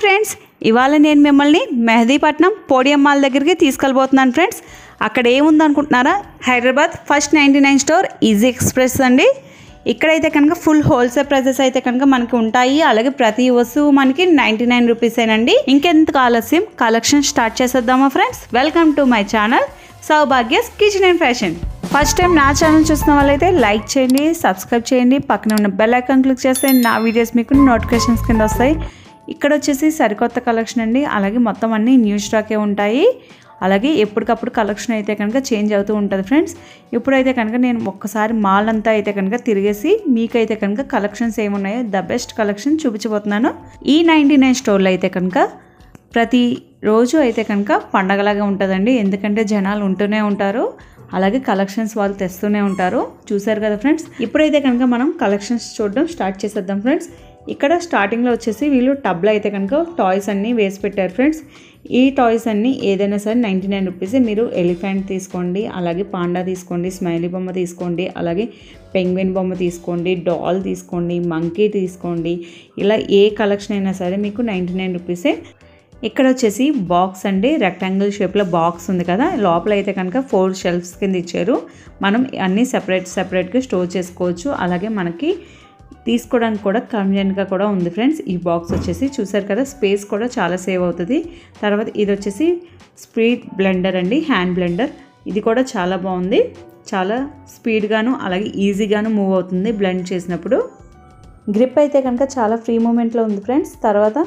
friends ఇవాళ నేను మిమ్మల్ని మెహదీపట్నం పోడియం మాల్ దగ్గరికి తీసుకెళ్ళబోతున్నాను ఫ్రెండ్స్ అక్కడ ఏముంది అనుకుంటున్నారా Hyderabad first ninety nine store easy express అండి ఇక్కడైతే కనుక ఫుల్ హోల్సేల్ ప్రైసెస్ అయితే కనుక మనకి ఉంటాయి అలాగే ప్రతి వస్తువు మనకి నైంటీ నైన్ రూపీసేనండి ఇంకెందుకు ఆలస్యం కలెక్షన్ స్టార్ట్ చేసేద్దామా friends welcome to my channel సౌభాగ్యస్ kitchen and fashion first time నా ఛానల్ చూసిన వాళ్ళైతే లైక్ చేయండి సబ్స్క్రైబ్ చేయండి పక్కన ఉన్న బెల్ ఐకాన్ క్లిక్ చేస్తే నా వీడియోస్ మీకు నోటిఫికేషన్స్ కింద వస్తాయి ఇక్కడ వచ్చేసి సరికొత్త కలెక్షన్ అండి అలాగే మొత్తం అన్ని న్యూ స్టాకే ఉంటాయి అలాగే ఎప్పటికప్పుడు కలెక్షన్ అయితే కనుక చేంజ్ అవుతూ ఉంటుంది ఫ్రెండ్స్ ఇప్పుడైతే కనుక నేను ఒక్కసారి మాల్ అంతా అయితే కనుక తిరిగేసి మీకైతే కనుక కలెక్షన్స్ ఏమున్నాయో ద బెస్ట్ కలెక్షన్ చూపించబోతున్నాను ఈ నైంటీ నైన్ స్టోర్లో అయితే కనుక ప్రతి రోజు అయితే కనుక పండగలాగా ఉంటుందండి ఎందుకంటే జనాలు ఉంటూనే ఉంటారు అలాగే కలెక్షన్స్ వాళ్ళు తెస్తూనే ఉంటారు చూసారు కదా ఫ్రెండ్స్ ఇప్పుడైతే కనుక మనం కలెక్షన్స్ చూడడం స్టార్ట్ చేసేద్దాం ఫ్రెండ్స్ ఇక్కడ స్టార్టింగ్లో వచ్చేసి వీళ్ళు టబ్లో అయితే కనుక టాయ్స్ అన్నీ వేసి పెట్టారు ఫ్రెండ్స్ ఈ టాయ్స్ అన్నీ ఏదైనా సరే నైంటీ నైన్ రూపీసే మీరు ఎలిఫెంట్ తీసుకోండి అలాగే పాండా తీసుకోండి స్మైలీ బొమ్మ తీసుకోండి అలాగే పెంగ్విన్ బొమ్మ తీసుకోండి డాల్ తీసుకోండి మంకీ తీసుకోండి ఇలా ఏ కలెక్షన్ అయినా సరే మీకు నైంటీ నైన్ రూపీసే ఇక్కడ వచ్చేసి బాక్స్ అండి రెక్టాంగిల్ షేప్లో బాక్స్ ఉంది కదా లోపల అయితే కనుక ఫోర్ షెల్ఫ్స్ కింద ఇచ్చారు మనం అన్నీ సెపరేట్ సెపరేట్గా స్టోర్ చేసుకోవచ్చు అలాగే మనకి తీసుకోవడానికి కూడా కన్వీనియంట్గా కూడా ఉంది ఫ్రెండ్స్ ఈ బాక్స్ వచ్చేసి చూసారు కదా స్పేస్ కూడా చాలా సేవ్ అవుతుంది తర్వాత ఇది వచ్చేసి స్పీడ్ బ్లెండర్ అండి హ్యాండ్ బ్లెండర్ ఇది కూడా చాలా బాగుంది చాలా స్పీడ్గాను అలాగే ఈజీగాను మూవ్ అవుతుంది బ్లెండ్ చేసినప్పుడు గ్రిప్ అయితే కనుక చాలా ఫ్రీ మూమెంట్లో ఉంది ఫ్రెండ్స్ తర్వాత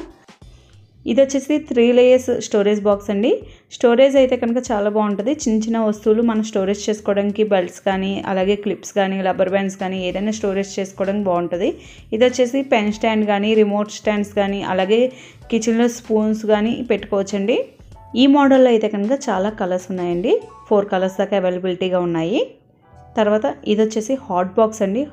ఇది వచ్చేసి త్రీ లేయర్స్ స్టోరేజ్ బాక్స్ అండి స్టోరేజ్ అయితే కనుక చాలా బాగుంటుంది చిన్న చిన్న వస్తువులు మనం స్టోరేజ్ చేసుకోవడానికి బెల్ట్స్ కానీ అలాగే క్లిప్స్ కానీ రబ్బర్ బ్యాండ్స్ కానీ ఏదైనా స్టోరేజ్ చేసుకోవడానికి బాగుంటుంది ఇది వచ్చేసి పెన్ స్టాండ్ కానీ రిమోట్ స్టాండ్స్ కానీ అలాగే కిచెన్లో స్పూన్స్ కానీ పెట్టుకోవచ్చండి ఈ మోడల్లో అయితే కనుక చాలా కలర్స్ ఉన్నాయండి ఫోర్ కలర్స్ దాకా అవైలబిలిటీగా ఉన్నాయి తర్వాత ఇది వచ్చేసి హాట్ బాక్స్ అండి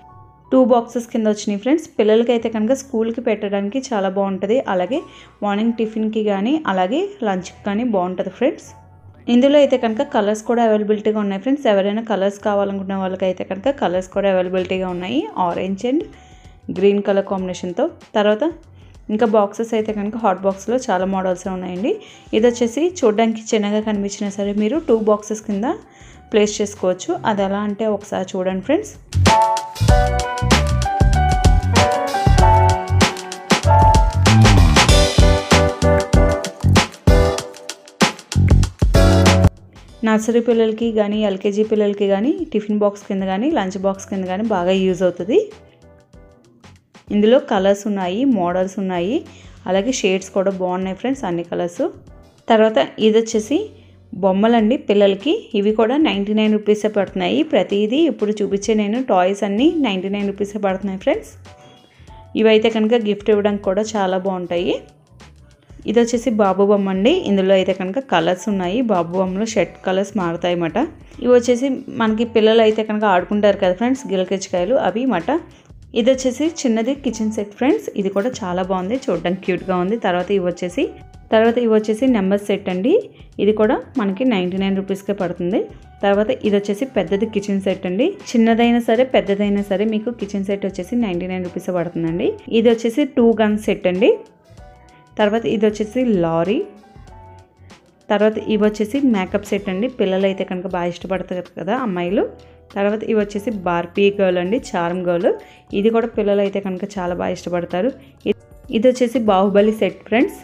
టూ బాక్సెస్ కింద వచ్చినాయి ఫ్రెండ్స్ పిల్లలకి అయితే కనుక స్కూల్కి పెట్టడానికి చాలా బాగుంటుంది అలాగే మార్నింగ్ టిఫిన్కి కానీ అలాగే లంచ్కి కానీ బాగుంటుంది ఫ్రెండ్స్ ఇందులో అయితే కనుక కలర్స్ కూడా అవైలబిలిటీగా ఉన్నాయి ఫ్రెండ్స్ ఎవరైనా కలర్స్ కావాలనుకున్న వాళ్ళకి అయితే కనుక కలర్స్ కూడా అవైలబిలిటీగా ఉన్నాయి ఆరెంజ్ అండ్ గ్రీన్ కలర్ కాంబినేషన్తో తర్వాత ఇంకా బాక్సెస్ అయితే కనుక హాట్ బాక్స్లో చాలా మోడల్స్ ఉన్నాయండి ఇది వచ్చేసి చూడడానికి చిన్నగా కనిపించినా సరే మీరు టూ బాక్సెస్ కింద ప్లేస్ చేసుకోవచ్చు అది ఎలా అంటే ఒకసారి చూడండి ఫ్రెండ్స్ నర్సరీ పిల్లలకి కానీ ఎల్కేజీ పిల్లలకి కానీ టిఫిన్ బాక్స్ కింద కానీ లంచ్ బాక్స్ కింద కానీ బాగా యూజ్ అవుతుంది ఇందులో కలర్స్ ఉన్నాయి మోడల్స్ ఉన్నాయి అలాగే షేడ్స్ కూడా బాగున్నాయి ఫ్రెండ్స్ అన్ని కలర్స్ తర్వాత ఇది వచ్చేసి బొమ్మలండి పిల్లలకి ఇవి కూడా నైంటీ నైన్ రూపీసే పడుతున్నాయి ప్రతిదీ ఇప్పుడు చూపించే నేను టాయ్స్ అన్నీ నైంటీ నైన్ రూపీసే పడుతున్నాయి ఫ్రెండ్స్ ఇవైతే కనుక గిఫ్ట్ ఇవ్వడానికి కూడా చాలా బాగుంటాయి ఇది వచ్చేసి బాబు బొమ్మ అండి ఇందులో అయితే కనుక కలర్స్ ఉన్నాయి బాబు బొమ్మలో షర్ట్ కలర్స్ మారుతాయి అన్నమాట ఇవి వచ్చేసి మనకి పిల్లలు అయితే కనుక ఆడుకుంటారు కదా ఫ్రెండ్స్ గిలకెచ్చకాయలు అవి మాట ఇది వచ్చేసి చిన్నది కిచెన్ సెట్ ఫ్రెండ్స్ ఇది కూడా చాలా బాగుంది చూడడానికి క్యూట్గా ఉంది తర్వాత ఇవి వచ్చేసి తర్వాత ఇవి వచ్చేసి నెంబర్ సెట్ అండి ఇది కూడా మనకి నైంటీ నైన్ రూపీస్కే పడుతుంది తర్వాత ఇది వచ్చేసి పెద్దది కిచెన్ సెట్ అండి చిన్నదైనా సరే పెద్దదైనా సరే మీకు కిచెన్ సెట్ వచ్చేసి నైంటీ నైన్ రూపీస్ పడుతుందండి ఇది వచ్చేసి టూ గన్స్ సెట్ అండి తర్వాత ఇది వచ్చేసి లారీ తర్వాత ఇవి వచ్చేసి మేకప్ సెట్ అండి పిల్లలు అయితే కనుక బాగా ఇష్టపడతారు కదా అమ్మాయిలు తర్వాత ఇవి వచ్చేసి బార్పీ గర్ల్ అండి చారం గర్ల్ ఇది కూడా పిల్లలు అయితే కనుక చాలా బాగా ఇష్టపడతారు ఇది వచ్చేసి బాహుబలి సెట్ ఫ్రెండ్స్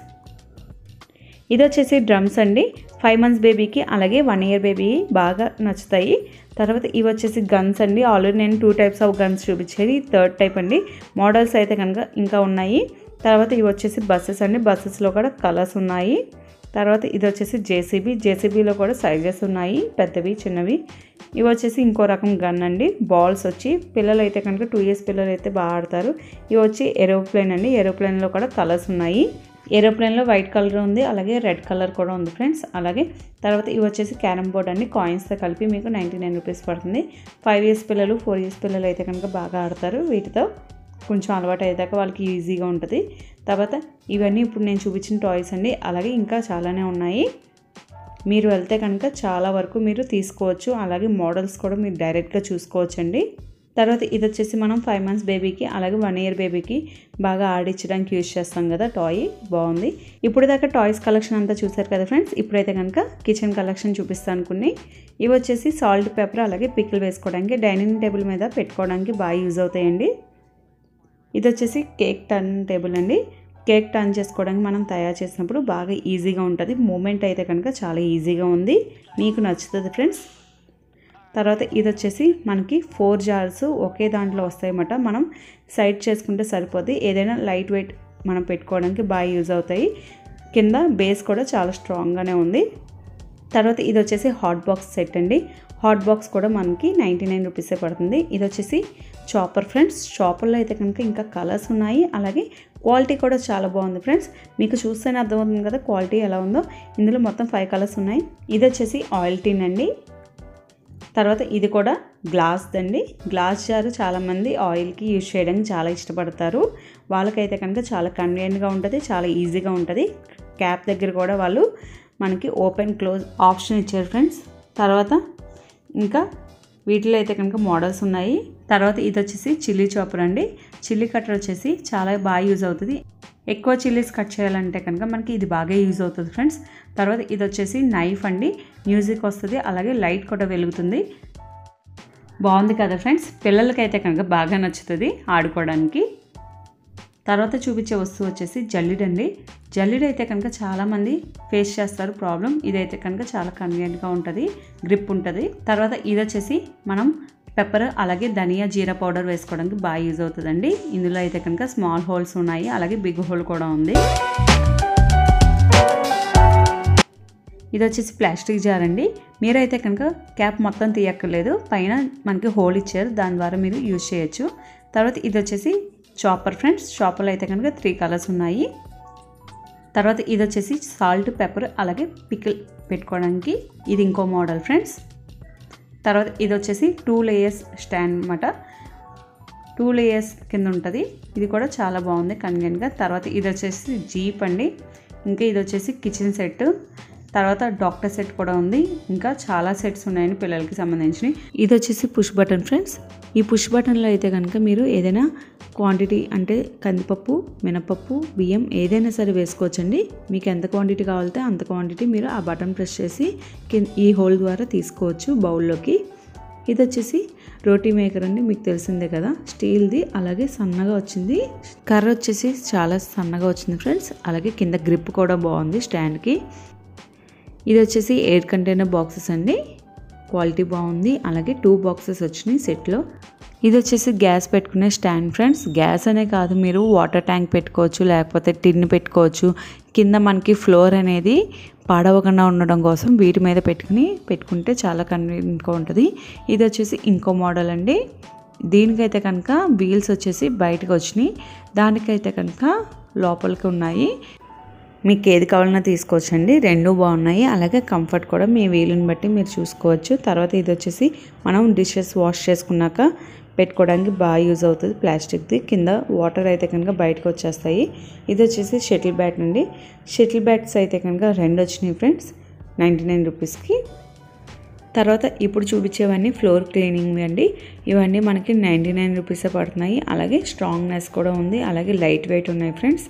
ఇది వచ్చేసి డ్రమ్స్ అండి ఫైవ్ మంత్స్ బేబీకి అలాగే వన్ ఇయర్ బేబీ బాగా నచ్చుతాయి తర్వాత ఇవి వచ్చేసి గన్స్ అండి ఆల్రెడీ నేను టూ టైప్స్ ఆఫ్ గన్స్ చూపించేది థర్డ్ టైప్ అండి మోడల్స్ అయితే కనుక ఇంకా ఉన్నాయి తర్వాత ఇవి వచ్చేసి బస్సెస్ అండి బస్సెస్లో కూడా కలర్స్ ఉన్నాయి తర్వాత ఇది వచ్చేసి జేసీబీ జేసీబీలో కూడా సైజెస్ ఉన్నాయి పెద్దవి చిన్నవి ఇవి వచ్చేసి ఇంకో రకం గన్ అండి బాల్స్ వచ్చి పిల్లలు అయితే కనుక టూ ఇయర్స్ పిల్లలు అయితే బాగా ఆడతారు ఇవి వచ్చి ఏరోప్లేన్ అండి ఏరోప్లేన్లో కూడా కలర్స్ ఉన్నాయి ఏరోప్లేన్లో వైట్ కలర్ ఉంది అలాగే రెడ్ కలర్ కూడా ఉంది ఫ్రెండ్స్ అలాగే తర్వాత ఇవి వచ్చేసి క్యారమ్ బోర్డ్ అండి కాయిన్స్తో కలిపి మీకు నైంటీ నైన్ రూపీస్ పడుతుంది ఫైవ్ ఇయర్స్ పిల్లలు ఫోర్ ఇయర్స్ పిల్లలు అయితే కనుక బాగా ఆడతారు వీటితో కొంచెం అలవాటు అయ్యేదాకా వాళ్ళకి ఈజీగా ఉంటుంది తర్వాత ఇవన్నీ ఇప్పుడు నేను చూపించిన టాయ్స్ అండి అలాగే ఇంకా చాలానే ఉన్నాయి మీరు వెళ్తే కనుక చాలా వరకు మీరు తీసుకోవచ్చు అలాగే మోడల్స్ కూడా మీరు డైరెక్ట్గా చూసుకోవచ్చు అండి తర్వాత ఇది వచ్చేసి మనం ఫైవ్ మంత్స్ బేబీకి అలాగే వన్ ఇయర్ బేబీకి బాగా ఆడించడానికి యూజ్ చేస్తాం కదా టాయ్ బాగుంది ఇప్పుడు దాకా టాయ్స్ కలెక్షన్ అంతా చూసారు కదా ఫ్రెండ్స్ ఇప్పుడైతే కనుక కిచెన్ కలెక్షన్ చూపిస్తాను అనుకుని ఇవి వచ్చేసి సాల్ట్ పేపర్ అలాగే పికిల్ వేసుకోవడానికి డైనింగ్ టేబుల్ మీద పెట్టుకోవడానికి బాగా యూజ్ అవుతాయండి ఇది వచ్చేసి కేక్ టర్న్ టేబుల్ అండి కేక్ టర్న్ చేసుకోవడానికి మనం తయారు చేసినప్పుడు బాగా ఈజీగా ఉంటుంది మూమెంట్ అయితే కనుక చాలా ఈజీగా ఉంది మీకు నచ్చుతుంది ఫ్రెండ్స్ తర్వాత ఇది వచ్చేసి మనకి ఫోర్ జార్స్ ఒకే దాంట్లో వస్తాయన్నమాట మనం సైడ్ చేసుకుంటే సరిపోద్ది ఏదైనా లైట్ వెయిట్ మనం పెట్టుకోవడానికి బాగా యూజ్ అవుతాయి కింద బేస్ కూడా చాలా స్ట్రాంగ్గానే ఉంది తర్వాత ఇది వచ్చేసి హాట్ బాక్స్ సెట్ అండి హాట్ బాక్స్ కూడా మనకి నైంటీ నైన్ రూపీసే పడుతుంది ఇది వచ్చేసి చాపర్ ఫ్రెండ్స్ చాపర్లో అయితే కనుక ఇంకా కలర్స్ ఉన్నాయి అలాగే క్వాలిటీ కూడా చాలా బాగుంది ఫ్రెండ్స్ మీకు చూస్తేనే అర్థమవుతుంది కదా క్వాలిటీ ఎలా ఉందో ఇందులో మొత్తం ఫైవ్ కలర్స్ ఉన్నాయి ఇది వచ్చేసి ఆయిల్ టిన్ అండి తర్వాత ఇది కూడా గ్లాస్ అండి గ్లాస్ జారు చాలామంది ఆయిల్కి యూజ్ చేయడానికి చాలా ఇష్టపడతారు వాళ్ళకైతే కనుక చాలా కన్వీనియంట్గా ఉంటుంది చాలా ఈజీగా ఉంటుంది క్యాప్ దగ్గర కూడా వాళ్ళు మనకి ఓపెన్ క్లోజ్ ఆప్షన్ ఇచ్చారు ఫ్రెండ్స్ తర్వాత ఇంకా వీటిలో అయితే కనుక మోడల్స్ ఉన్నాయి తర్వాత ఇది వచ్చేసి చిల్లీ చాపర్ అండి చిల్లీ కట్టర్ వచ్చేసి చాలా బాగా యూజ్ అవుతుంది ఎక్కువ చిల్లీస్ కట్ చేయాలంటే కనుక మనకి ఇది బాగా యూజ్ అవుతుంది ఫ్రెండ్స్ తర్వాత ఇది వచ్చేసి నైఫ్ అండి మ్యూజిక్ వస్తుంది అలాగే లైట్ కూడా వెలుగుతుంది బాగుంది కదా ఫ్రెండ్స్ పిల్లలకైతే కనుక బాగా నచ్చుతుంది ఆడుకోవడానికి తర్వాత చూపించే వస్తువు వచ్చేసి జల్లిడండి జల్లిడ్ అయితే కనుక చాలామంది ఫేస్ చేస్తారు ప్రాబ్లం ఇదైతే కనుక చాలా కన్వీనియంట్గా ఉంటుంది గ్రిప్ ఉంటుంది తర్వాత ఇది వచ్చేసి మనం పెప్పర్ అలాగే ధనియా జీరా పౌడర్ వేసుకోవడానికి బాగా యూజ్ అవుతుందండి ఇందులో అయితే కనుక స్మాల్ హోల్స్ ఉన్నాయి అలాగే బిగ్ హోల్ కూడా ఉంది ఇది వచ్చేసి ప్లాస్టిక్ జార్ అండి మీరైతే కనుక క్యాప్ మొత్తం తీయక్కర్లేదు పైన మనకి హోల్ ఇచ్చారు దాని ద్వారా మీరు యూజ్ చేయొచ్చు తర్వాత ఇది వచ్చేసి చాపర్ ఫ్రెండ్స్ చాపర్లో అయితే కనుక త్రీ కలర్స్ ఉన్నాయి తర్వాత ఇది వచ్చేసి సాల్ట్ పెప్పర్ అలాగే పికిల్ పెట్టుకోవడానికి ఇది ఇంకో మోడల్ ఫ్రెండ్స్ తర్వాత ఇది వచ్చేసి టూ లేయర్స్ స్టాండ్ అనమాట టూ లేయర్స్ కింద ఉంటుంది ఇది కూడా చాలా బాగుంది కన్వీనియంట్గా తర్వాత ఇది వచ్చేసి జీప్ అండి ఇంకా ఇది వచ్చేసి కిచెన్ సెట్ తర్వాత డాక్టర్ సెట్ కూడా ఉంది ఇంకా చాలా సెట్స్ ఉన్నాయండి పిల్లలకి సంబంధించినవి ఇది వచ్చేసి పుష్ బటన్ ఫ్రెండ్స్ ఈ పుష్ బటన్లో అయితే కనుక మీరు ఏదైనా క్వాంటిటీ అంటే కందిపప్పు మినపప్పు బియ్యం ఏదైనా సరే వేసుకోవచ్చండి మీకు ఎంత క్వాంటిటీ కావాలితే అంత క్వాంటిటీ మీరు ఆ బటన్ ప్రెస్ చేసి కింద ఈ హోల్ ద్వారా తీసుకోవచ్చు బౌల్లోకి ఇది వచ్చేసి రోటీ మేకర్ అండి మీకు తెలిసిందే కదా స్టీల్ది అలాగే సన్నగా వచ్చింది కర్ర వచ్చేసి చాలా సన్నగా వచ్చింది ఫ్రెండ్స్ అలాగే కింద గ్రిప్ కూడా బాగుంది స్టాండ్కి ఇది వచ్చేసి ఎయిర్ కంటైనర్ బాక్సెస్ అండి క్వాలిటీ బాగుంది అలాగే టూ బాక్సెస్ వచ్చినాయి సెట్లో ఇది వచ్చేసి గ్యాస్ పెట్టుకునే స్టాండ్ ఫ్రెండ్స్ గ్యాస్ అనే కాదు మీరు వాటర్ ట్యాంక్ పెట్టుకోవచ్చు లేకపోతే టిన్ పెట్టుకోవచ్చు కింద మనకి ఫ్లోర్ అనేది పాడవకుండా ఉండడం కోసం వీటి మీద పెట్టుకుని పెట్టుకుంటే చాలా కన్వీనియంట్గా ఉంటుంది ఇది వచ్చేసి ఇంకో మోడల్ అండి దీనికైతే కనుక వీల్స్ వచ్చేసి బయటకు వచ్చినాయి దానికైతే కనుక లోపలికి ఉన్నాయి మీకు ఏది కావాలన్నా తీసుకోవచ్చండి రెండు బాగున్నాయి అలాగే కంఫర్ట్ కూడా మీ వీలుని బట్టి మీరు చూసుకోవచ్చు తర్వాత ఇది వచ్చేసి మనం డిషెస్ వాష్ చేసుకున్నాక పెట్టుకోవడానికి బాగా యూజ్ అవుతుంది ప్లాస్టిక్ది కింద వాటర్ అయితే కనుక బయటకు వచ్చేస్తాయి ఇది వచ్చేసి షటిల్ బ్యాట్ అండి షటిల్ బ్యాట్స్ అయితే కనుక రెండు వచ్చినాయి ఫ్రెండ్స్ నైంటీ నైన్ రూపీస్కి తర్వాత ఇప్పుడు చూపించేవన్నీ ఫ్లోర్ క్లీనింగ్ అండి ఇవన్నీ మనకి నైంటీ నైన్ రూపీసే పడుతున్నాయి అలాగే స్ట్రాంగ్నెస్ కూడా ఉంది అలాగే లైట్ వెయిట్ ఉన్నాయి ఫ్రెండ్స్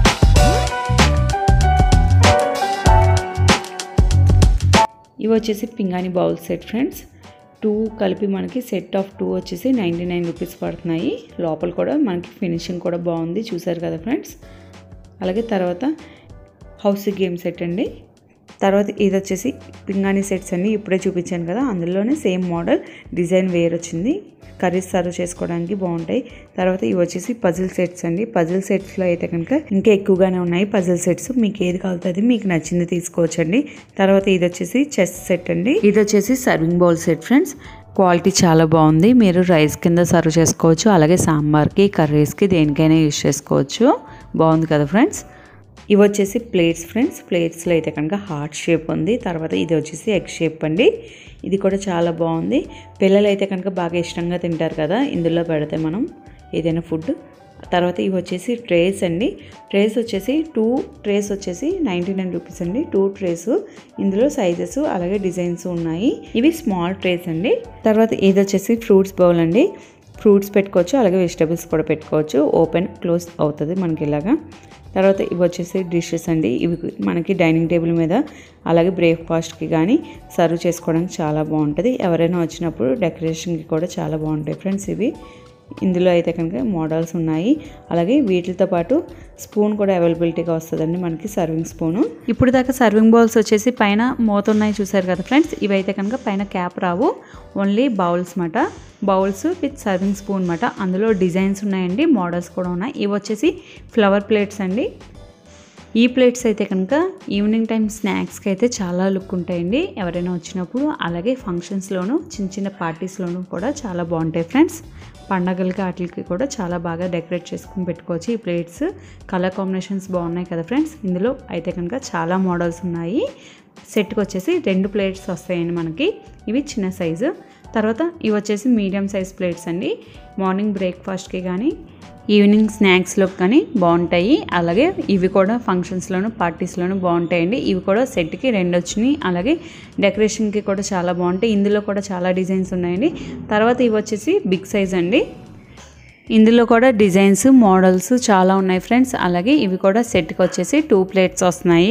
ఇవి వచ్చేసి పింగాణి బౌల్ సెట్ ఫ్రెండ్స్ టూ కలిపి మనకి సెట్ ఆఫ్ టూ వచ్చేసి నైంటీ నైన్ రూపీస్ పడుతున్నాయి లోపల కూడా మనకి ఫినిషింగ్ కూడా బాగుంది చూసారు కదా ఫ్రెండ్స్ అలాగే తర్వాత హౌస్ గేమ్ సెట్ అండి తర్వాత ఇది వచ్చేసి పింగాణి సెట్స్ అన్ని ఇప్పుడే చూపించాను కదా అందులోనే సేమ్ మోడల్ డిజైన్ వేర్ వచ్చింది కర్రీస్ సర్వ్ చేసుకోవడానికి బాగుంటాయి తర్వాత ఇవి వచ్చేసి పజిల్ సెట్స్ అండి పజిల్ సెట్స్లో అయితే కనుక ఇంకా ఎక్కువగానే ఉన్నాయి పజిల్ సెట్స్ మీకు ఏది కావాలంటే మీకు నచ్చింది తీసుకోవచ్చండి తర్వాత ఇది వచ్చేసి చెస్ సెట్ అండి ఇది వచ్చేసి serving bowl set friends quality చాలా బాగుంది మీరు రైస్ కింద సర్వ్ చేసుకోవచ్చు అలాగే సాంబార్కి కర్రీస్కి దేనికైనా యూజ్ చేసుకోవచ్చు బాగుంది కదా ఫ్రెండ్స్ ఇవి వచ్చేసి ప్లేట్స్ ఫ్రెండ్స్ ప్లేట్స్లో అయితే కనుక హార్ట్ షేప్ ఉంది తర్వాత ఇది వచ్చేసి ఎగ్ షేప్ అండి ఇది కూడా చాలా బాగుంది పిల్లలు అయితే కనుక బాగా ఇష్టంగా తింటారు కదా ఇందులో పెడితే మనం ఏదైనా ఫుడ్ తర్వాత ఇవి వచ్చేసి ట్రేస్ అండి ట్రేస్ వచ్చేసి టూ ట్రేస్ వచ్చేసి నైంటీ నైన్ రూపీస్ అండి టూ ట్రేస్ ఇందులో సైజెస్ అలాగే డిజైన్స్ ఉన్నాయి ఇవి స్మాల్ ట్రేస్ అండి తర్వాత ఇది వచ్చేసి ఫ్రూట్స్ బౌల్ అండి ఫ్రూట్స్ పెట్టుకోవచ్చు అలాగే వెజిటేబుల్స్ కూడా పెట్టుకోవచ్చు ఓపెన్ క్లోజ్ అవుతుంది మనకి ఇలాగా తర్వాత ఇవి వచ్చేసి డిషెస్ అండి ఇవి మనకి డైనింగ్ టేబుల్ మీద అలాగే బ్రేక్ఫాస్ట్కి కానీ సర్వ్ చేసుకోవడానికి చాలా బాగుంటుంది ఎవరైనా వచ్చినప్పుడు డెకరేషన్కి కూడా చాలా బాగుంటాయి ఫ్రెండ్స్ ఇవి ఇందులో అయితే కనుక మోడల్స్ ఉన్నాయి అలాగే వీటితో పాటు స్పూన్ కూడా అవైలబిలిటీగా వస్తుందండి మనకి సర్వింగ్ స్పూను ఇప్పుడు దాకా సర్వింగ్ బౌల్స్ వచ్చేసి పైన మూత ఉన్నాయి చూసారు కదా ఫ్రెండ్స్ ఇవైతే కనుక పైన క్యాప్ రావు ఓన్లీ బౌల్స్ మాట బౌల్స్ విత్ సర్వింగ్ స్పూన్ మాట అందులో డిజైన్స్ ఉన్నాయండి మోడల్స్ కూడా ఉన్నాయి ఇవి వచ్చేసి ఫ్లవర్ ప్లేట్స్ అండి ఈ ప్లేట్స్ అయితే కనుక ఈవినింగ్ టైం స్నాక్స్కి అయితే చాలా లుక్ ఉంటాయండి ఎవరైనా వచ్చినప్పుడు అలాగే ఫంక్షన్స్లోను చిన్న చిన్న పార్టీస్లోనూ కూడా చాలా బాగుంటాయి ఫ్రెండ్స్ పండగలకి వాటికి కూడా చాలా బాగా డెకరేట్ చేసుకుని పెట్టుకోవచ్చు ఈ ప్లేట్స్ కలర్ కాంబినేషన్స్ బాగున్నాయి కదా ఫ్రెండ్స్ ఇందులో అయితే కనుక చాలా మోడల్స్ ఉన్నాయి సెట్కి వచ్చేసి రెండు ప్లేట్స్ వస్తాయండి మనకి ఇవి చిన్న సైజు తర్వాత ఇవి వచ్చేసి మీడియం సైజ్ ప్లేట్స్ అండి మార్నింగ్ బ్రేక్ఫాస్ట్కి కానీ ఈవినింగ్ స్నాక్స్లో కానీ బాగుంటాయి అలాగే ఇవి కూడా ఫంక్షన్స్లోను పార్టీస్లోను బాగుంటాయండి ఇవి కూడా సెట్కి రెండు వచ్చినాయి అలాగే డెకరేషన్కి కూడా చాలా బాగుంటాయి ఇందులో కూడా చాలా డిజైన్స్ ఉన్నాయండి తర్వాత ఇవి వచ్చేసి బిగ్ సైజ్ అండి ఇందులో కూడా డిజైన్స్ మోడల్స్ చాలా ఉన్నాయి ఫ్రెండ్స్ అలాగే ఇవి కూడా సెట్కి వచ్చేసి టూ ప్లేట్స్ వస్తున్నాయి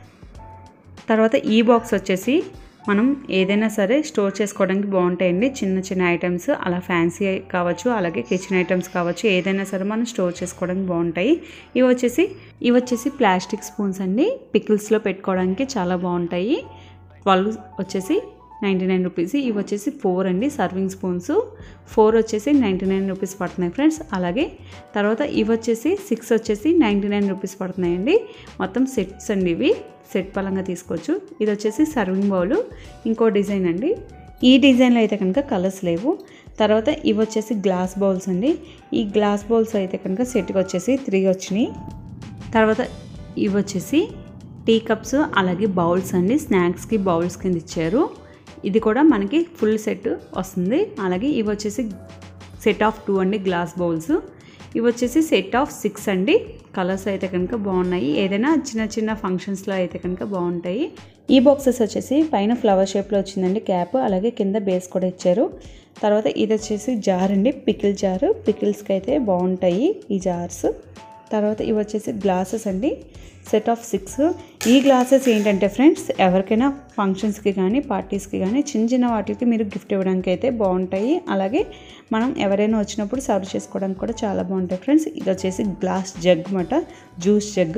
తర్వాత ఈ బాక్స్ వచ్చేసి మనం ఏదైనా సరే స్టోర్ చేసుకోవడానికి బాగుంటాయండి చిన్న చిన్న ఐటమ్స్ అలా ఫ్యాన్సీ కావచ్చు అలాగే కిచెన్ ఐటమ్స్ కావచ్చు ఏదైనా సరే మనం స్టోర్ చేసుకోవడానికి బాగుంటాయి ఇవి వచ్చేసి ఇవి వచ్చేసి ప్లాస్టిక్ స్పూన్స్ అండి పికిల్స్లో పెట్టుకోవడానికి చాలా బాగుంటాయి ట్వెల్వ్ వచ్చేసి నైంటీ నైన్ రూపీస్ ఇవి వచ్చేసి ఫోర్ అండి సర్వింగ్ స్పూన్స్ ఫోర్ వచ్చేసి నైంటీ నైన్ రూపీస్ పడుతున్నాయి ఫ్రెండ్స్ అలాగే తర్వాత ఇవి వచ్చేసి సిక్స్ వచ్చేసి నైంటీ నైన్ రూపీస్ పడుతున్నాయండి మొత్తం సెట్స్ అండి ఇవి సెట్ పరంగా తీసుకోవచ్చు ఇది వచ్చేసి సర్వింగ్ బౌల్ ఇంకో డిజైన్ అండి ఈ డిజైన్లో అయితే కనుక కలర్స్ లేవు తర్వాత ఇవి వచ్చేసి గ్లాస్ బౌల్స్ అండి ఈ గ్లాస్ బౌల్స్ అయితే కనుక సెట్కి వచ్చేసి త్రీ వచ్చినాయి తర్వాత ఇవి వచ్చేసి టీ కప్స్ అలాగే బౌల్స్ అండి స్నాక్స్కి బౌల్స్ కింద ఇచ్చారు ఇది కూడా మనకి ఫుల్ సెట్ వస్తుంది అలాగే ఇవి వచ్చేసి సెట్ ఆఫ్ టూ అండి గ్లాస్ బౌల్స్ ఇవి వచ్చేసి సెట్ ఆఫ్ సిక్స్ అండి కలర్స్ అయితే కనుక బాగున్నాయి ఏదైనా చిన్న చిన్న ఫంక్షన్స్లో అయితే కనుక బాగుంటాయి ఈ బాక్సెస్ వచ్చేసి పైన ఫ్లవర్ షేప్లో వచ్చిందండి క్యాప్ అలాగే కింద బేస్ కూడా ఇచ్చారు తర్వాత ఇది వచ్చేసి జార్ అండి పికిల్ జారు పికిల్స్కి అయితే బాగుంటాయి ఈ జార్స్ తర్వాత ఇవి వచ్చేసి గ్లాసెస్ అండి సెట్ ఆఫ్ సిక్స్ ఈ గ్లాసెస్ ఏంటంటే ఫ్రెండ్స్ ఎవరికైనా ఫంక్షన్స్కి కానీ పార్టీస్కి కానీ చిన్న చిన్న వాటికి మీరు గిఫ్ట్ ఇవ్వడానికి అయితే బాగుంటాయి అలాగే మనం ఎవరైనా వచ్చినప్పుడు సర్వ్ చేసుకోవడానికి కూడా చాలా బాగుంటాయి ఫ్రెండ్స్ ఇది వచ్చేసి గ్లాస్ జగ్ మాట జ్యూస్ జగ్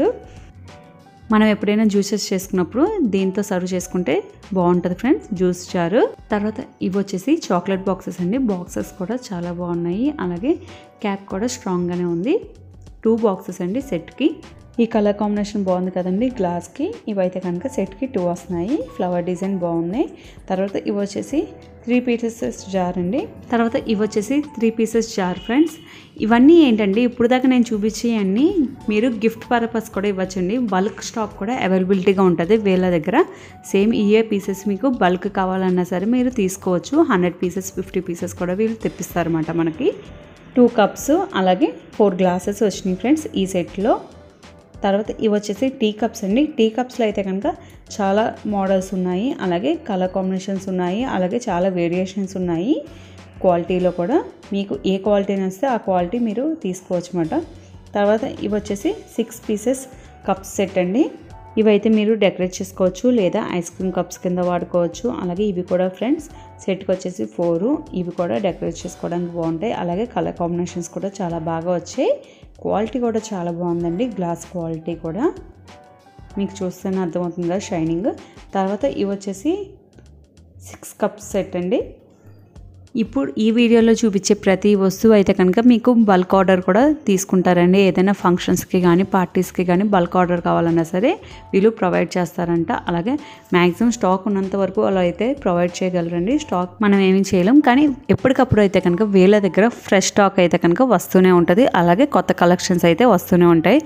మనం ఎప్పుడైనా జ్యూసెస్ చేసుకున్నప్పుడు దీంతో సర్వ్ చేసుకుంటే బాగుంటుంది ఫ్రెండ్స్ జ్యూస్ చారు తర్వాత ఇవి వచ్చేసి చాక్లెట్ బాక్సెస్ అండి బాక్సెస్ కూడా చాలా బాగున్నాయి అలాగే క్యాప్ కూడా స్ట్రాంగ్గానే ఉంది టూ బాక్సెస్ అండి సెట్కి ఈ కలర్ కాంబినేషన్ బాగుంది కదండి గ్లాస్కి ఇవైతే కనుక సెట్కి టూ వస్తున్నాయి ఫ్లవర్ డిజైన్ బాగున్నాయి తర్వాత ఇవి వచ్చేసి త్రీ పీసెస్ జార్ అండి తర్వాత ఇవి వచ్చేసి త్రీ పీసెస్ జార్ ఫ్రెండ్స్ ఇవన్నీ ఏంటండి ఇప్పుడు దాకా నేను చూపించే అన్ని మీరు గిఫ్ట్ పర్పస్ కూడా ఇవ్వచ్చండి బల్క్ స్టాక్ కూడా అవైలబిలిటీగా ఉంటుంది వీళ్ళ దగ్గర సేమ్ ఇయే పీసెస్ మీకు బల్క్ కావాలన్నా సరే మీరు తీసుకోవచ్చు హండ్రెడ్ పీసెస్ ఫిఫ్టీ పీసెస్ కూడా వీళ్ళు తెప్పిస్తారన్నమాట మనకి టూ కప్స్ అలాగే ఫోర్ గ్లాసెస్ వచ్చినాయి ఫ్రెండ్స్ ఈ సెట్లో తర్వాత ఇవి వచ్చేసి టీ కప్స్ అండి టీ కప్స్లో అయితే కనుక చాలా మోడల్స్ ఉన్నాయి అలాగే కలర్ కాంబినేషన్స్ ఉన్నాయి అలాగే చాలా వేరియేషన్స్ ఉన్నాయి క్వాలిటీలో కూడా మీకు ఏ క్వాలిటీ నచ్చితే ఆ క్వాలిటీ మీరు తీసుకోవచ్చు అన్నమాట తర్వాత ఇవి వచ్చేసి సిక్స్ పీసెస్ కప్స్ సెట్ అండి ఇవైతే మీరు డెకరేట్ చేసుకోవచ్చు లేదా ఐస్ క్రీమ్ కప్స్ కింద వాడుకోవచ్చు అలాగే ఇవి కూడా ఫ్రెండ్స్ సెట్కి వచ్చేసి ఫోరు ఇవి కూడా డెకరేట్ చేసుకోవడానికి బాగుంటాయి అలాగే కలర్ కాంబినేషన్స్ కూడా చాలా బాగా వచ్చాయి క్వాలిటీ కూడా చాలా బాగుందండి గ్లాస్ క్వాలిటీ కూడా మీకు చూస్తేనే అర్థమవుతుంది కదా షైనింగ్ తర్వాత ఇవి వచ్చేసి సిక్స్ కప్స్ సెట్ అండి ఇప్పుడు ఈ వీడియోలో చూపించే ప్రతి వస్తువు అయితే కనుక మీకు బల్క్ ఆర్డర్ కూడా తీసుకుంటారండి ఏదైనా ఫంక్షన్స్కి కానీ పార్టీస్కి కానీ బల్క్ ఆర్డర్ కావాలన్నా సరే వీళ్ళు ప్రొవైడ్ చేస్తారంట అలాగే మ్యాక్సిమం స్టాక్ ఉన్నంత వరకు అలా అయితే ప్రొవైడ్ చేయగలరండి స్టాక్ మనం ఏమీ చేయలేం కానీ ఎప్పటికప్పుడు అయితే కనుక వీళ్ళ దగ్గర ఫ్రెష్ స్టాక్ అయితే కనుక వస్తూనే ఉంటుంది అలాగే కొత్త కలెక్షన్స్ అయితే వస్తూనే ఉంటాయి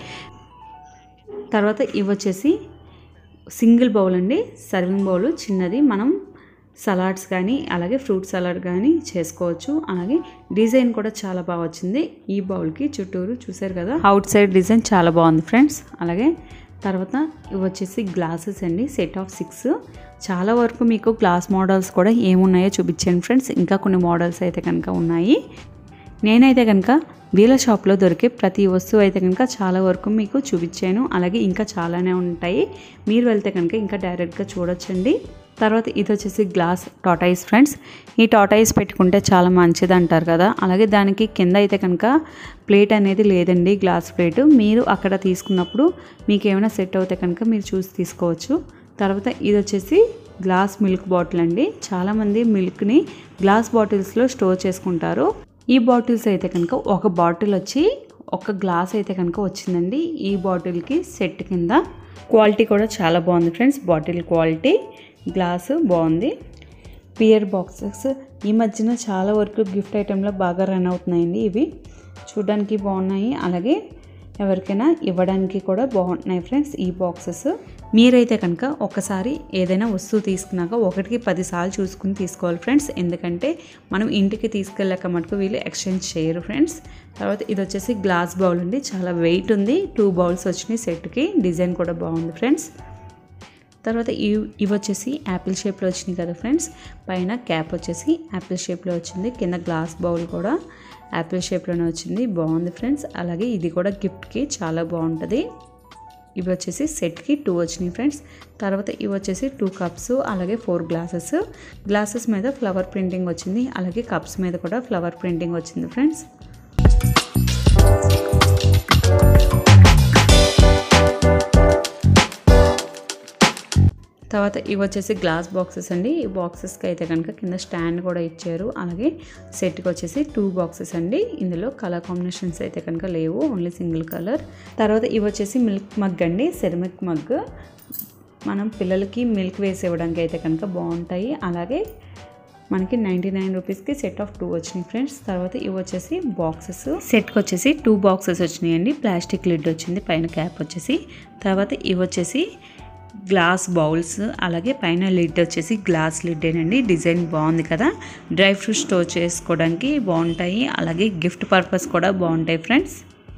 తర్వాత ఇవి వచ్చేసి సింగిల్ బౌల్ అండి సర్వింగ్ బౌల్ చిన్నది మనం సలాడ్స్ కానీ అలాగే ఫ్రూట్ సలాడ్ కానీ చేసుకోవచ్చు అలాగే డిజైన్ కూడా చాలా బాగా వచ్చింది ఈ బౌల్కి చుట్టూరు చూసారు కదా అవుట్ సైడ్ డిజైన్ చాలా బాగుంది ఫ్రెండ్స్ అలాగే తర్వాత ఇవి వచ్చేసి గ్లాసెస్ అండి సెట్ ఆఫ్ సిక్స్ చాలా వరకు మీకు గ్లాస్ మోడల్స్ కూడా ఏమున్నాయో చూపించాను ఫ్రెండ్స్ ఇంకా కొన్ని మోడల్స్ అయితే కనుక ఉన్నాయి నేనైతే కనుక వీళ్ళ షాప్లో దొరికే ప్రతి వస్తువు అయితే కనుక చాలా వరకు మీకు చూపించాను అలాగే ఇంకా చాలానే ఉంటాయి మీరు వెళ్తే కనుక ఇంకా డైరెక్ట్గా చూడొచ్చండి తర్వాత ఇది వచ్చేసి గ్లాస్ టాటాయిస్ ఫ్రెండ్స్ ఈ టాటాయిస్ పెట్టుకుంటే చాలా మంచిది అంటారు కదా అలాగే దానికి కింద అయితే కనుక ప్లేట్ అనేది లేదండి గ్లాస్ ప్లేట్ మీరు అక్కడ తీసుకున్నప్పుడు మీకు ఏమైనా సెట్ అవుతే కనుక మీరు చూసి తీసుకోవచ్చు తర్వాత ఇది వచ్చేసి గ్లాస్ మిల్క్ బాటిల్ అండి చాలామంది మిల్క్ని గ్లాస్ బాటిల్స్లో స్టోర్ చేసుకుంటారు ఈ బాటిల్స్ అయితే కనుక ఒక బాటిల్ వచ్చి ఒక గ్లాస్ అయితే కనుక వచ్చిందండి ఈ బాటిల్కి సెట్ కింద క్వాలిటీ కూడా చాలా బాగుంది ఫ్రెండ్స్ బాటిల్ క్వాలిటీ గ్లాసు బాగుంది పియర్ బాక్సెస్ ఈ మధ్యన చాలా వరకు గిఫ్ట్ ఐటెంలో బాగా రన్ అవుతున్నాయండి ఇవి చూడడానికి బాగున్నాయి అలాగే ఎవరికైనా ఇవ్వడానికి కూడా బాగుంటున్నాయి ఫ్రెండ్స్ ఈ బాక్సెస్ మీరైతే కనుక ఒకసారి ఏదైనా వస్తువు తీసుకున్నాక ఒకటికి పదిసార్లు చూసుకుని తీసుకోవాలి ఫ్రెండ్స్ ఎందుకంటే మనం ఇంటికి తీసుకెళ్ళాక మటుకు వీళ్ళు ఎక్స్చేంజ్ చేయరు ఫ్రెండ్స్ తర్వాత ఇది వచ్చేసి గ్లాస్ బౌల్ అండి చాలా వెయిట్ ఉంది టూ బౌల్స్ వచ్చినాయి సెట్కి డిజైన్ కూడా బాగుంది ఫ్రెండ్స్ తర్వాత ఇవి ఇవి వచ్చేసి యాపిల్ షేప్లో వచ్చినాయి కదా ఫ్రెండ్స్ పైన క్యాప్ వచ్చేసి యాపిల్ షేప్లో వచ్చింది కింద గ్లాస్ బౌల్ కూడా యాపిల్ షేప్లోనే వచ్చింది బాగుంది ఫ్రెండ్స్ అలాగే ఇది కూడా గిఫ్ట్కి చాలా బాగుంటుంది ఇవి వచ్చేసి సెట్కి టూ వచ్చినాయి ఫ్రెండ్స్ తర్వాత ఇవి వచ్చేసి టూ కప్స్ అలాగే ఫోర్ గ్లాసెస్ గ్లాసెస్ మీద ఫ్లవర్ ప్రింటింగ్ వచ్చింది అలాగే కప్స్ మీద కూడా ఫ్లవర్ ప్రింటింగ్ వచ్చింది ఫ్రెండ్స్ తర్వాత ఇవి వచ్చేసి గ్లాస్ బాక్సెస్ అండి ఈ బాక్సెస్కి అయితే కనుక కింద స్టాండ్ కూడా ఇచ్చారు అలాగే సెట్కి వచ్చేసి టూ బాక్సెస్ అండి ఇందులో కలర్ కాంబినేషన్స్ అయితే కనుక లేవు ఓన్లీ సింగిల్ కలర్ తర్వాత ఇవి వచ్చేసి మిల్క్ మగ్ అండి సెరమిక్ మగ్ మనం పిల్లలకి మిల్క్ వేసి ఇవ్వడానికి అయితే కనుక బాగుంటాయి అలాగే మనకి నైంటీ నైన్ రూపీస్కి సెట్ ఆఫ్ టూ వచ్చినాయి ఫ్రెండ్స్ తర్వాత ఇవి వచ్చేసి బాక్సెస్ సెట్కి వచ్చేసి టూ బాక్సెస్ వచ్చినాయండి ప్లాస్టిక్ లిడ్ వచ్చింది పైన క్యాప్ వచ్చేసి తర్వాత ఇవి వచ్చేసి గ్లాస్ బౌల్స్ అలాగే పైన లిడ్ వచ్చేసి గ్లాస్ లిడ్డేనండి డిజైన్ బాగుంది కదా డ్రై ఫ్రూట్ స్టోర్ చేసుకోవడానికి బాగుంటాయి అలాగే గిఫ్ట్ పర్పస్ కూడా బాగుంటాయి ఫ్రెండ్స్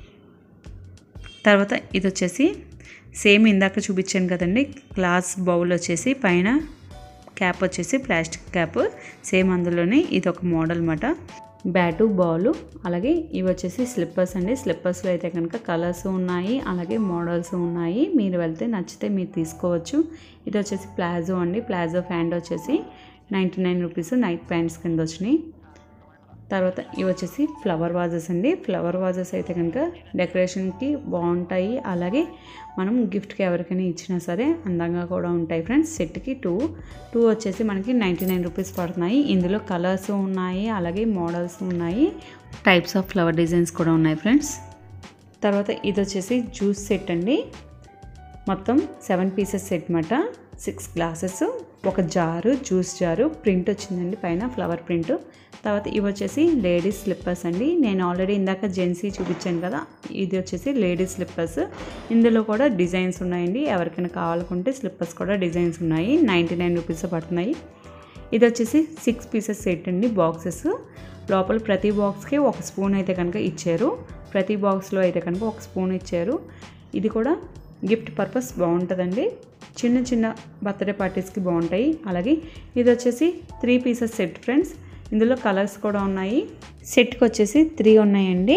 తర్వాత ఇది వచ్చేసి సేమ్ ఇందాక చూపించాను కదండి గ్లాస్ బౌల్ వచ్చేసి పైన క్యాప్ వచ్చేసి ప్లాస్టిక్ క్యాప్ సేమ్ అందులోనే ఇది ఒక మోడల్ అన్నమాట బ్యాటు బాల్ అలాగే ఇవి వచ్చేసి స్లిప్పర్స్ అండి స్లిప్పర్స్లో అయితే కనుక కలర్స్ ఉన్నాయి అలాగే మోడల్స్ ఉన్నాయి మీరు వెళ్తే నచ్చితే మీరు తీసుకోవచ్చు ఇది వచ్చేసి ప్లాజో అండి ప్లాజో ప్యాంట్ వచ్చేసి ninety nine rupees night pants కింద వచ్చినాయి తర్వాత ఇవి వచ్చేసి ఫ్లవర్ వాజెస్ అండి ఫ్లవర్ వాజెస్ అయితే కనుక డెకరేషన్కి బాగుంటాయి అలాగే మనం గిఫ్ట్కి ఎవరికైనా ఇచ్చినా సరే అందంగా కూడా ఉంటాయి ఫ్రెండ్స్ సెట్కి టూ టూ వచ్చేసి మనకి నైంటీ నైన్ రూపీస్ పడుతున్నాయి ఇందులో కలర్స్ ఉన్నాయి అలాగే మోడల్స్ ఉన్నాయి టైప్స్ ఆఫ్ ఫ్లవర్ డిజైన్స్ కూడా ఉన్నాయి ఫ్రెండ్స్ తర్వాత ఇది వచ్చేసి జ్యూస్ సెట్ అండి మొత్తం సెవెన్ పీసెస్ సెట్ మాట సిక్స్ గ్లాసెస్ ఒక జారు జ్యూస్ జారు ప్రింట్ వచ్చిందండి పైన ఫ్లవర్ ప్రింట్ తర్వాత ఇవి వచ్చేసి లేడీస్ స్లిప్పర్స్ అండి నేను ఆల్రెడీ ఇందాక జెన్సీ చూపించాను కదా ఇది వచ్చేసి లేడీస్ స్లిప్పర్స్ ఇందులో కూడా డిజైన్స్ ఉన్నాయండి ఎవరికైనా కావాలనుకుంటే స్లిప్పర్స్ కూడా డిజైన్స్ ఉన్నాయి నైంటీ నైన్ రూపీస్ పడుతున్నాయి ఇది వచ్చేసి సిక్స్ పీసెస్ సెట్ అండి బాక్సెస్ లోపల ప్రతి బాక్స్కి ఒక స్పూన్ అయితే కనుక ఇచ్చారు ప్రతి బాక్స్లో అయితే కనుక ఒక స్పూన్ ఇచ్చారు ఇది కూడా గిఫ్ట్ పర్పస్ బాగుంటుందండి చిన్న చిన్న బర్త్డే పార్టీస్కి బాగుంటాయి అలాగే ఇది వచ్చేసి త్రీ పీసెస్ సెట్ ఫ్రెండ్స్ ఇందులో కలర్స్ కూడా ఉన్నాయి సెట్కి వచ్చేసి త్రీ ఉన్నాయండి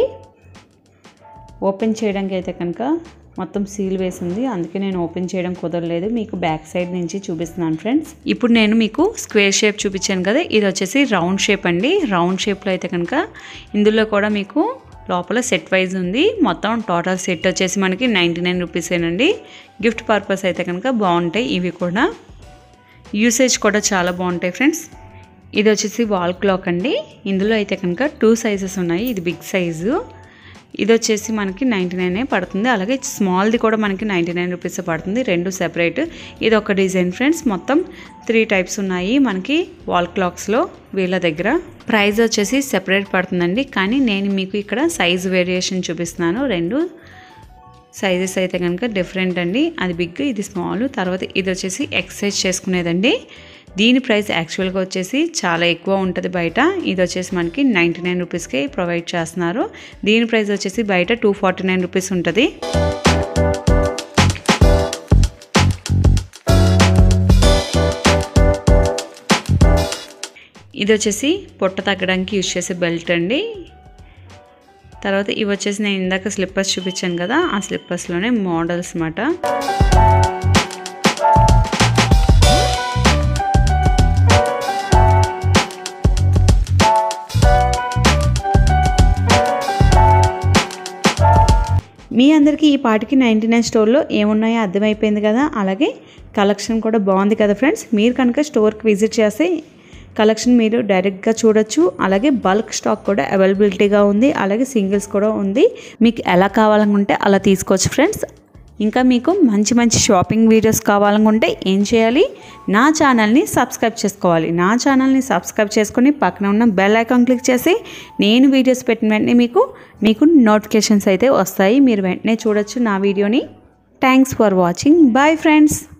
ఓపెన్ చేయడానికి అయితే కనుక మొత్తం సీల్ వేసి ఉంది అందుకే నేను ఓపెన్ చేయడం కుదరలేదు మీకు బ్యాక్ సైడ్ నుంచి చూపిస్తున్నాను ఫ్రెండ్స్ ఇప్పుడు నేను మీకు స్క్వేర్ షేప్ చూపించాను కదా ఇది వచ్చేసి రౌండ్ షేప్ అండి రౌండ్ షేప్లో అయితే కనుక ఇందులో కూడా మీకు లోపల సెట్ వైజ్ ఉంది మొత్తం టోటల్ సెట్ వచ్చేసి మనకి నైంటీ నైన్ రూపీసేనండి గిఫ్ట్ పర్పస్ అయితే కనుక బాగుంటాయి ఇవి కూడా యూసేజ్ కూడా చాలా బాగుంటాయి ఫ్రెండ్స్ ఇది వచ్చేసి వాల్ క్లాక్ అండి ఇందులో అయితే కనుక టూ సైజెస్ ఉన్నాయి ఇది బిగ్ సైజు ఇది వచ్చేసి మనకి నైంటీ నైనే పడుతుంది అలాగే స్మాల్ది కూడా మనకి నైంటీ నైన్ రూపీస్ పడుతుంది రెండు సెపరేట్ ఇది ఒక డిజైన్ ఫ్రెండ్స్ మొత్తం త్రీ టైప్స్ ఉన్నాయి మనకి వాల్ క్లాక్స్లో వీళ్ళ దగ్గర ప్రైస్ వచ్చేసి సెపరేట్ పడుతుందండి కానీ నేను మీకు ఇక్కడ సైజ్ వేరియేషన్ చూపిస్తున్నాను రెండు సైజెస్ అయితే కనుక డిఫరెంట్ అండి అది బిగ్ ఇది స్మాల్ తర్వాత ఇది వచ్చేసి ఎక్సర్సైజ్ చేసుకునేదండి దీని ప్రైస్ యాక్చువల్గా వచ్చేసి చాలా ఎక్కువ ఉంటుంది బయట ఇది వచ్చేసి మనకి నైంటీ నైన్ రూపీస్కి ప్రొవైడ్ చేస్తున్నారు దీని ప్రైస్ వచ్చేసి బయట టూ ఫార్టీ నైన్ రూపీస్ ఉంటుంది ఇది వచ్చేసి పొట్ట తగ్గడానికి యూజ్ చేసే బెల్ట్ అండి తర్వాత ఇవి వచ్చేసి నేను ఇందాక స్లిప్పర్స్ చూపించాను కదా ఆ స్లిప్పర్స్లోనే మోడల్స్ అన్నమాట మీ అందరికీ ఈ పాటికి నైంటీ నైన్ స్టోర్లో ఏమున్నాయో అర్థమైపోయింది కదా అలాగే కలెక్షన్ కూడా బాగుంది కదా ఫ్రెండ్స్ మీరు కనుక స్టోర్కి విజిట్ చేస్తే కలెక్షన్ మీరు డైరెక్ట్గా చూడొచ్చు అలాగే బల్క్ స్టాక్ కూడా అవైలబిలిటీగా ఉంది అలాగే సింగిల్స్ కూడా ఉంది మీకు ఎలా కావాలనుకుంటే అలా తీసుకోవచ్చు ఫ్రెండ్స్ ఇంకా మీకు మంచి మంచి షాపింగ్ వీడియోస్ కావాలనుకుంటే ఏం చేయాలి నా ఛానల్ని సబ్స్క్రైబ్ చేసుకోవాలి నా ఛానల్ని సబ్స్క్రైబ్ చేసుకొని పక్కన ఉన్న బెల్ ఐకాన్ క్లిక్ చేసి నేను వీడియోస్ పెట్టిన వెంటనే మీకు మీకు నోటిఫికేషన్స్ అయితే వస్తాయి మీరు వెంటనే చూడొచ్చు నా వీడియోని thanks for watching bye friends